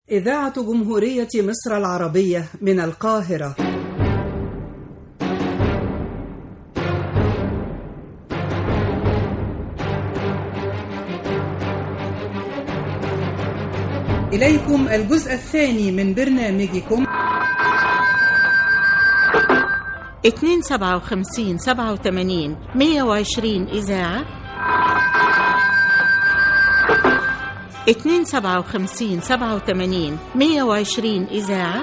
إذاعة جمهورية مصر العربية من القاهرة إليكم الجزء الثاني من برنامجكم 257 87 120 إذاعة 257 87 120 إذاعة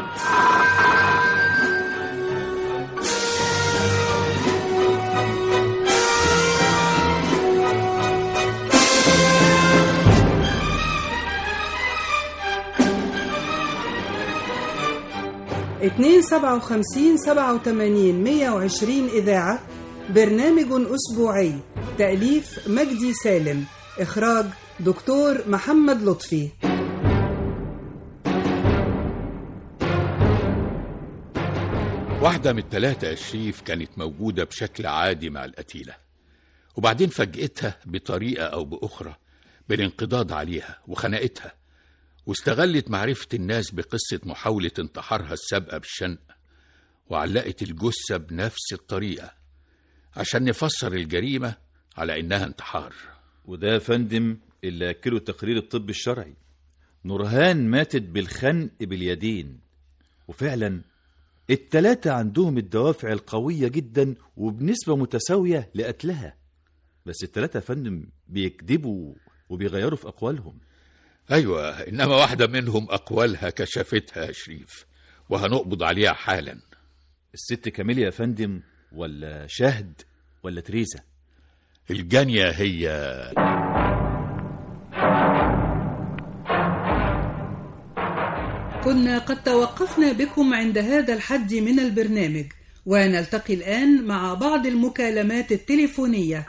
اتنين سبعة وخمسين سبعة وتمانين مية وعشرين إذاعة برنامج أسبوعي تأليف مجدي سالم إخراج دكتور محمد لطفي واحدة من التلاتة يا شريف كانت موجودة بشكل عادي مع القتيلة وبعدين فاجئتها بطريقة أو بأخرى بالانقضاض عليها وخنقتها واستغلت معرفة الناس بقصة محاولة انتحارها السابقة بالشنق وعلقت الجثة بنفس الطريقة عشان نفسر الجريمة على إنها انتحار وده يا فندم اللي أكله تقرير الطب الشرعي نورهان ماتت بالخنق باليدين وفعلا التلاتة عندهم الدوافع القوية جدا وبنسبة متساوية لقتلها بس التلاتة يا فندم بيكذبوا وبيغيروا في أقوالهم أيوة إنما واحدة منهم أقوالها كشفتها يا شريف وهنقبض عليها حالا الست كاميليا يا فندم ولا شهد ولا تريزا الجانية هي كنا قد توقفنا بكم عند هذا الحد من البرنامج ونلتقي الآن مع بعض المكالمات التليفونية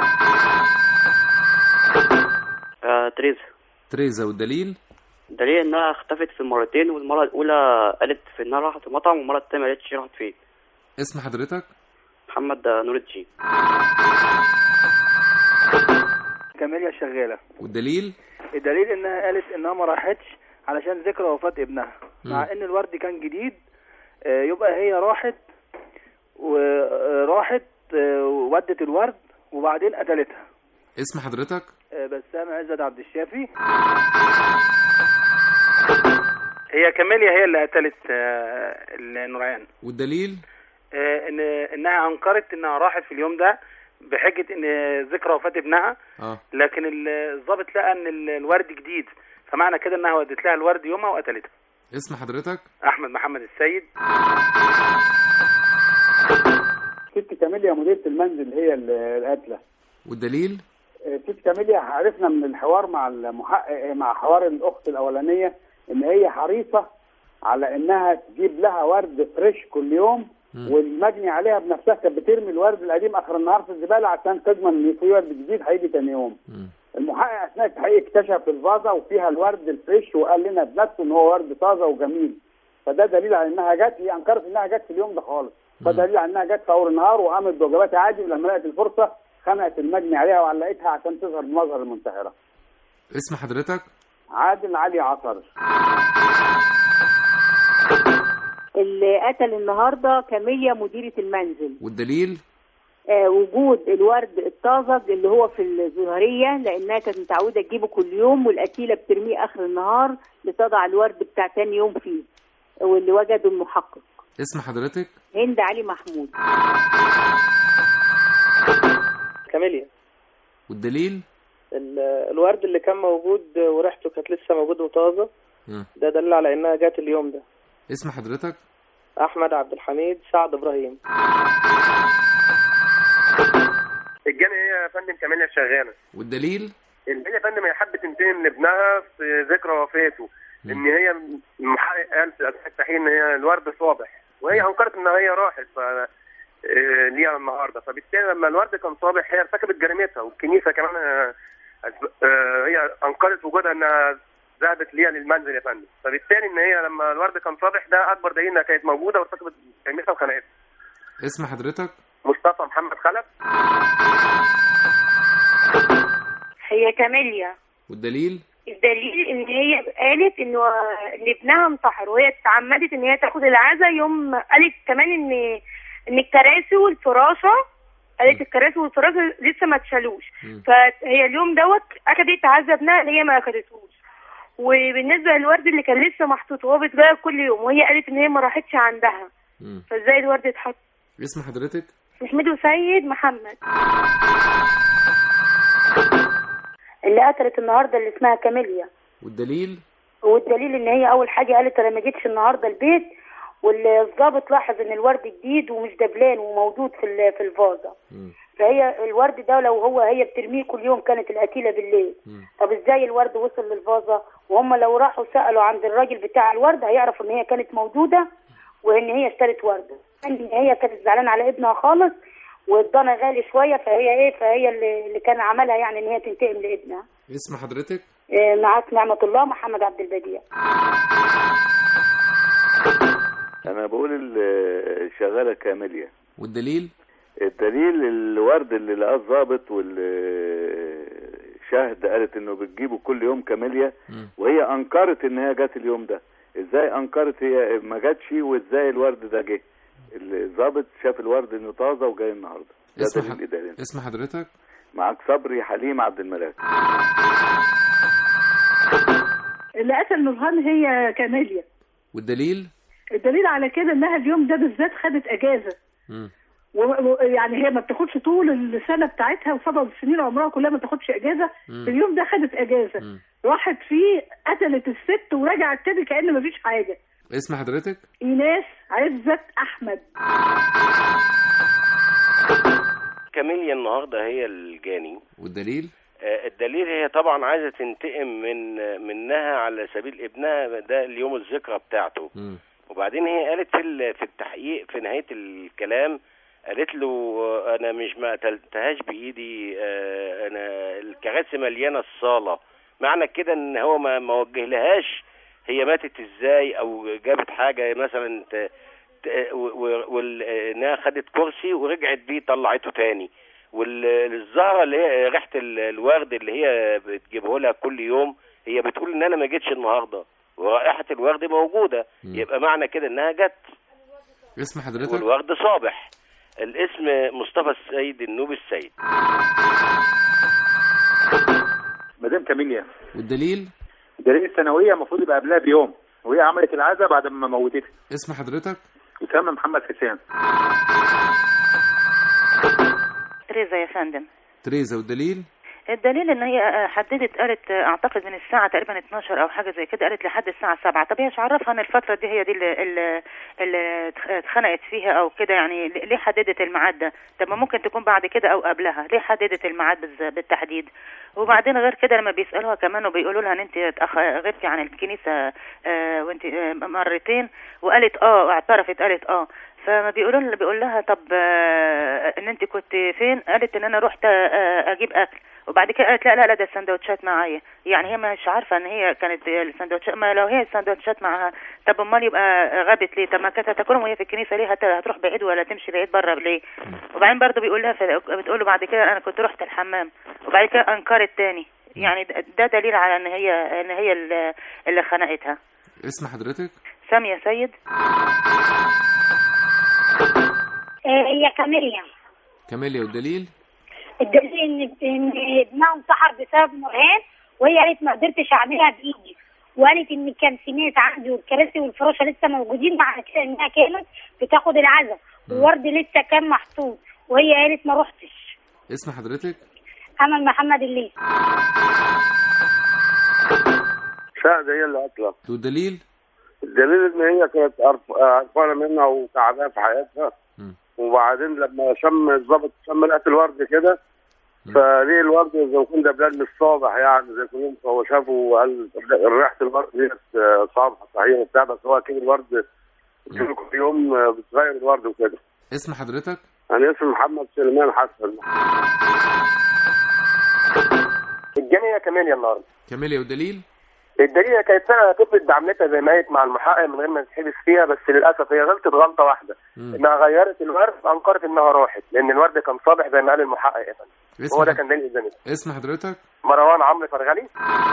آه تريزا تريزا والدليل دليل انها اختفت في المرتين والمره الاولى قالت في انها راحت المطعم والمره الثانيه ما قالتش راحت فين اسم حضرتك محمد نور الدين كاميليا شغاله والدليل الدليل انها قالت انها ما راحتش علشان ذكرى وفاه ابنها مم. مع ان الورد كان جديد آه، يبقى هي راحت وراحت ودت الورد وبعدين قتلتها اسم حضرتك آه، بسام عزت عبد الشافي هي كاميليا هي اللي قتلت نوران والدليل ان انها انكرت انها راحت في اليوم ده بحجه ان ذكرى وفاه ابنها اه لكن ال- الضابط لقى ان ال- الورد جديد فمعنى كده انها ودت لها الورد يومها وقتلتها اسم حضرتك احمد محمد السيد ست كاميليا مديرة المنزل هي ال- القاتلة والدليل آه، ست كاميليا عرفنا من الحوار مع المحقق مع حوار الأخت الأولانية إن هي حريصة على إنها تجيب لها ورد فريش كل يوم مم. والمجني عليها بنفسها كانت بترمي الورد القديم آخر النهار في الزبالة عشان تضمن إن في ورد جديد هيجي تاني يوم. مم. المحقق أثناء التحقيق اكتشف الفازة وفيها الورد الفريش وقال لنا بنفسه إن هو ورد طازة وجميل. فده دليل على إنها جت هي أنكرت إنها جت في اليوم ده خالص. فدليل على إنها جت في أول النهار وقامت بواجباتها عادي ولما لقت الفرصة خنقت المجني عليها وعلقتها عشان تظهر بمظهر المنتحرة. اسم حضرتك عادل علي عصر اللي قتل النهارده كاميليا مديرة المنزل والدليل آه وجود الورد الطازج اللي هو في الزهرية لأنها كانت متعودة تجيبه كل يوم والقتيلة بترميه آخر النهار لتضع الورد بتاع تاني يوم فيه واللي وجده المحقق اسم حضرتك هند علي محمود كاميليا والدليل ال- الورد اللي كان موجود وريحته كانت لسه موجود وطازه مم. ده دليل على انها جت اليوم ده اسم حضرتك احمد عبد الحميد سعد ابراهيم الجاني هي يا فندم كاميليا شغاله والدليل اللي هي يا فندم هي حابه تنتقم من ابنها في ذكرى وفاته ان هي المحقق قال في اثناء التحقيق ان هي الورد صابح وهي انكرت ان هي راحت ف آه، ليها النهارده فبالتالي لما الورد كان صابح هي ارتكبت جريمتها والكنيسه كمان آه، أثب- آه، هي انكرت وجودها انها ذهبت ليها للمنزل يا فندم فبالتالي ان هي لما الورد كان صابح ده اكبر دليل انها كانت موجوده وارتكبت جريمتها وخنقتها اسم حضرتك مصطفى محمد خلف هي كاميليا والدليل الدليل ان هي قالت انه ان ابنها انتحر وهي اتعمدت ان هي تاخد العزا يوم قالت كمان ان ان الكراسي والفراشه قالت الكراسي والفراشه لسه ما اتشالوش فهي اليوم دوت اخدت عزا ابنها اللي هي ما اخدتهوش وبالنسبه للورد اللي كان لسه محطوط وهو بيتغير كل يوم وهي قالت ان هي ما راحتش عندها مم. فازاي الورد اتحط اسم حضرتك محمد وسيد محمد اللي قتلت النهارده اللي اسمها كاميليا والدليل والدليل ان هي اول حاجه قالت انا ما جيتش النهارده البيت والظابط لاحظ ان الورد جديد ومش دبلان وموجود في ال- في الفازه فهي الورد ده لو هو هي بترميه كل يوم كانت القتيله بالليل طب ازاي الورد وصل للفازه وهم لو راحوا سالوا عند الراجل بتاع الورد هيعرفوا ان هي كانت موجوده وان هي اشترت ورد ان هي كانت زعلانه على ابنها خالص والضنا غالي شويه فهي ايه فهي اللي اللي كان عملها يعني ان هي تنتقم لابنها اسم حضرتك إيه، معاك نعمه الله محمد عبد البديع انا بقول ال- شغاله كامليه والدليل الدليل الورد اللي لقاه الظابط واللي شاهد قالت انه بتجيبه كل يوم كاميليا وهي انكرت ان هي جت اليوم ده ازاي انكرت هي ما جاتش وازاي الورد ده جه الظابط شاف الورد انه طازه وجاي النهارده ده اسم دليل ح- اداري اسم حضرتك معاك صبري حليم عبد الملاك اللي قتل نورهان هي كاميليا والدليل الدليل على كده انها اليوم ده بالذات خدت اجازه مم. ويعني هي ما بتاخدش طول السنه بتاعتها وفضل سنين عمرها كلها ما تاخدش اجازه مم. في اليوم ده خدت اجازه راحت فيه قتلت الست ورجعت تاني كأن مفيش حاجه اسم حضرتك ايناس عزت احمد كاميليا النهارده هي الجاني والدليل آه، الدليل هي طبعا عايزه تنتقم من منها على سبيل ابنها ده اليوم الذكرى بتاعته مم. وبعدين هي قالت في ال- في التحقيق في نهايه الكلام قالت له آه، انا مش ما قتلتهاش بايدي آه، انا الكراسي مليانه الصاله معنى كده ان هو ما ما وجهلهاش هي ماتت ازاي او جابت حاجه مثلا ت- ت- و- و- وال- انها خدت كرسي ورجعت بيه طلعته تاني والزهره اللي هي ريحه ال- الورد اللي هي بتجيبه لها كل يوم هي بتقول ان انا ما جيتش النهارده ورائحه الورد موجوده يبقى معنى كده انها جت اسم حضرتك والورد صابح الاسم مصطفى السيد النوبي السيد مدام كاميليا والدليل دليل الثانويه المفروض يبقى قبلها بيوم وهي عملت العزا بعد ما موتتها اسم حضرتك اسامه محمد حسين تريزا يا فندم تريزا والدليل الدليل ان هي حددت قالت اعتقد من الساعه تقريبا 12 او حاجه زي كده قالت لحد الساعه 7 طب هي مش عرفها ان الفتره دي هي دي اللي, اللي, اللي اتخنقت فيها او كده يعني ليه حددت الميعاد ده طب ما ممكن تكون بعد كده او قبلها ليه حددت الميعاد بالز- بالتحديد وبعدين غير كده لما بيسالوها كمان وبيقولوا لها ان انت اتأخ- غبتي عن الكنيسه آه وانت آه مرتين وقالت اه واعترفت قالت اه فما بيقولوا لها بيقول لها طب آه ان انت كنت فين قالت ان انا رحت آه اجيب اكل وبعد كده قالت لا لا لا ده السندوتشات معايا يعني هي مش عارفه ان هي كانت السندوتشات ما لو هي السندوتشات معاها طب امال يبقى غابت ليه طب ما كانت هتاكلهم وهي في الكنيسه ليه هت- هتروح بعيد ولا تمشي بعيد بره ليه وبعدين برضه بيقول لها بتقول له بعد كده انا كنت رحت الحمام وبعد كده انكرت تاني يعني ده- ده دليل على ان هي ان هي اللي- اللي خنقتها اسم حضرتك ساميه سيد هي كاميليا كاميليا والدليل الدليل ان ان ابنها انتحر بسبب نورهان وهي قالت ما قدرتش اعملها بايدي وقالت ان كان في ناس عندي والكراسي والفراشه لسه موجودين معنى كده انها كانت بتاخد العزا والورد لسه كان محطوط وهي قالت ما رحتش اسم حضرتك امل محمد الليث شاهد هي اللي قتلها والدليل الدليل ان هي كانت قرف- قرفانه منها وتعبانه في حياتها وبعدين لما شم الظابط شم ريحه الورد كده فليه الورد زي ما يكون ده بلاد مش صابح يعني زي ما يكون هو شافه وقال ريحه الورد ديت صابحه صحيح وبتاع بس هو اكيد الورد كل يوم بتغير الورد وكده اسم حضرتك انا اسمي محمد سليمان حسن الجامعة كاميليا النهارده كاميليا والدليل الدليل هي كانت فعلا هتثبت بعملتها زي ما هي مع المحقق من غير ما تتحبس فيها بس للاسف هي غلطت غلطه واحده انها غيرت الورد انكرت انها راحت لان الورد كان صابح زي ما قال المحقق يا فندم اسم هو ده حض- كان دليل الزميل اسم حضرتك مروان عمرو فرغلي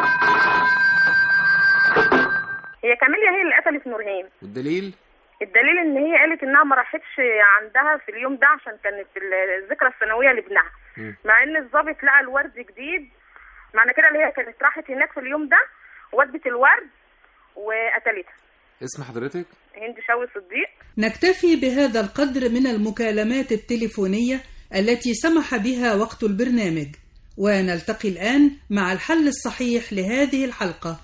هي كاميليا هي اللي قتلت نورهان والدليل الدليل ان هي قالت انها ما راحتش عندها في اليوم ده عشان كانت ال- الذكرى السنويه لابنها مم. مع ان الضابط لقى الورد جديد معنى كده اللي هي كانت راحت هناك في اليوم ده ودت الورد وقتلتها اسم حضرتك هند شوقي صديق نكتفي بهذا القدر من المكالمات التليفونية التي سمح بها وقت البرنامج ونلتقي الآن مع الحل الصحيح لهذه الحلقة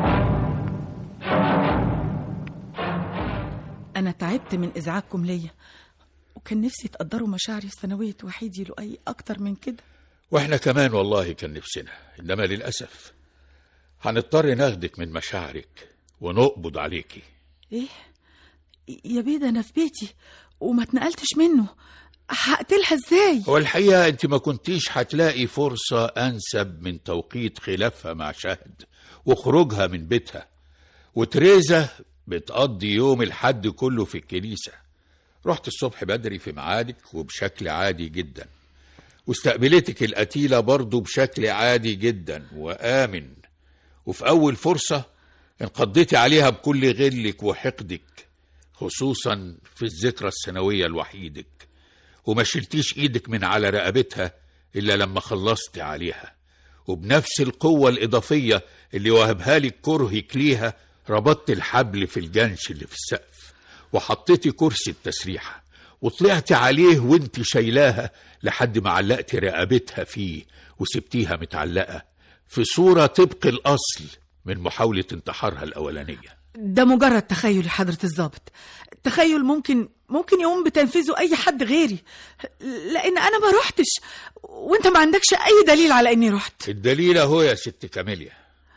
أنا تعبت من إزعاجكم ليا وكان نفسي تقدروا مشاعري في ثانوية وحيد لؤي أكتر من كده واحنا كمان والله كان نفسنا انما للاسف هنضطر ناخدك من مشاعرك ونقبض عليكي إيه يا بيه ده أنا في بيتي وما اتنقلتش منه هقتلها إزاي هو الحقيقه انت ما كنتيش هتلاقي فرصه انسب من توقيت خلافها مع شهد وخروجها من بيتها وتريزا بتقضي يوم الحد كله في الكنيسه رحت الصبح بدري في ميعادك وبشكل عادي جدا واستقبلتك القتيله برضه بشكل عادي جدا وامن وفي اول فرصه انقضيتي عليها بكل غلك وحقدك خصوصا في الذكرى السنويه لوحيدك وما شلتيش ايدك من على رقبتها الا لما خلصتي عليها وبنفس القوه الاضافيه اللي وهبها لك كرهك ليها ربطت الحبل في الجنش اللي في السقف وحطيتي كرسي التسريحه وطلعتي عليه وانت شايلاها لحد ما علقتي رقبتها فيه وسبتيها متعلقه في صوره طبق الاصل من محاوله انتحارها الاولانيه ده مجرد تخيل يا حضرة الضابط تخيل ممكن ممكن يقوم بتنفيذه أي حد غيري لأن أنا ما رحتش وأنت ما عندكش أي دليل على إني رحت الدليل اهو يا ست كاميليا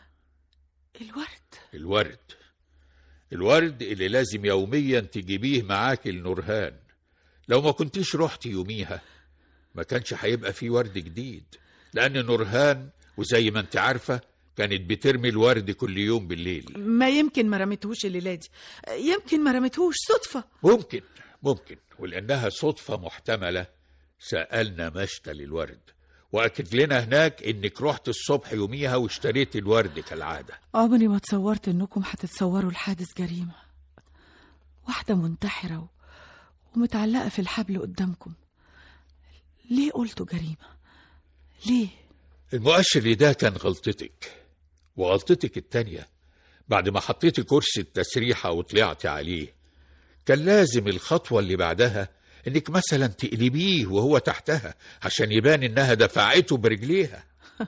الورد الورد الورد اللي لازم يوميا تجيبيه معاك لنورهان لو ما كنتيش رحت يوميها ما كانش هيبقى في ورد جديد لأن نورهان وزي ما انت عارفة كانت بترمي الورد كل يوم بالليل ما يمكن ما رميتهوش الليلة دي يمكن ما رميتهوش صدفة ممكن ممكن ولأنها صدفة محتملة سألنا مشتل الورد وأكد لنا هناك إنك رحت الصبح يوميها واشتريت الورد كالعادة عمري ما تصورت إنكم هتتصوروا الحادث جريمة واحدة منتحرة و... ومتعلقة في الحبل قدامكم ليه قلتوا جريمة ليه المؤشر ده كان غلطتك وغلطتك التانية بعد ما حطيتي كرسي التسريحة وطلعتي عليه كان لازم الخطوة اللي بعدها انك مثلا تقلبيه وهو تحتها عشان يبان انها دفعته برجليها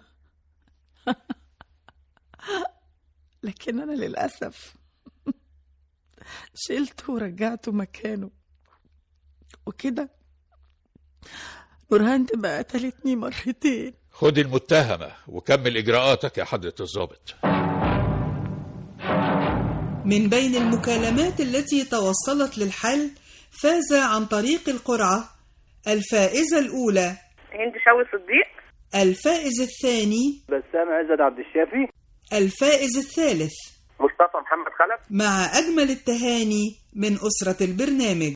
لكن أنا للأسف شلته ورجعته مكانه وكده نورهان تبقى قتلتني مرتين خد المتهمة وكمل إجراءاتك يا حضرة الضابط من بين المكالمات التي توصلت للحل فاز عن طريق القرعة الفائزة الأولى هند شوقي صديق الفائز الثاني بسام عزت عبد الشافي الفائز الثالث مصطفى محمد خلف مع أجمل التهاني من أسرة البرنامج